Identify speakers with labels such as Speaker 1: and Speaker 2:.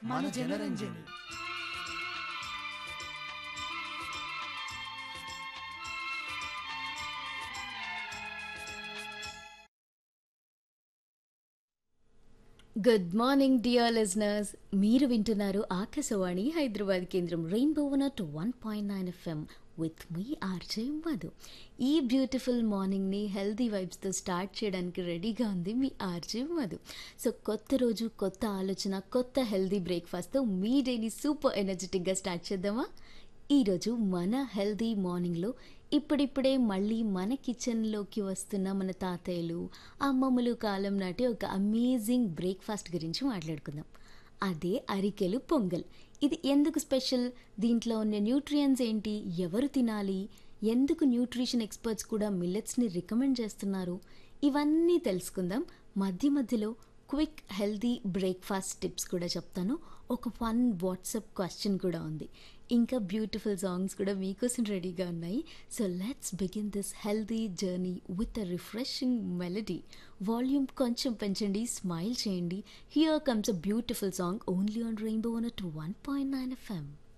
Speaker 1: మన Janaranjani
Speaker 2: good morning dear listeners మీరు వింటున్నారు ఆకాశవాణి హైదరాబాద్ కేంద్రం rainbow two one point nine FM with మీ ఆర్జే మధు ఈ బ్యూటిఫుల్ మార్నింగ్ని హెల్తీ వైబ్స్తో స్టార్ట్ చేయడానికి రెడీగా ఉంది మీ ఆర్జే మధు సో కొత్త రోజు కొత్త ఆలోచన కొత్త హెల్తీ బ్రేక్ఫాస్ట్తో మీ డేని సూపర్ ఎనర్జెటిక్గా స్టార్ట్ చేద్దామా ఈరోజు మన హెల్దీ మార్నింగ్లో ఇప్పుడిప్పుడే మళ్ళీ మన కిచెన్లోకి వస్తున్న మన తాతయ్యలు అమ్మమ్మలు కాలం నాటి ఒక అమేజింగ్ బ్రేక్ఫాస్ట్ గురించి మాట్లాడుకుందాం అదే అరికెలు పొంగల్ ఇది ఎందుకు స్పెషల్ దీంట్లో ఉన్న న్యూట్రియన్స్ ఏంటి ఎవరు తినాలి ఎందుకు న్యూట్రిషన్ ఎక్స్పర్ట్స్ కూడా మిల్లెట్స్ని రికమెండ్ చేస్తున్నారు ఇవన్నీ తెలుసుకుందాం మధ్య మధ్యలో క్విక్ హెల్తీ బ్రేక్ఫాస్ట్ టిప్స్ కూడా చెప్తాను ఒక ఫన్ వాట్సాప్ క్వశ్చన్ కూడా ఉంది ఇంకా బ్యూటిఫుల్ సాంగ్స్ కూడా మీకోసం రెడీగా ఉన్నాయి so let's begin this healthy journey with a refreshing melody volume కొంచెం పెంచండి స్మైల్ చేయండి here comes a beautiful song only on Rainbow one two one point nine FM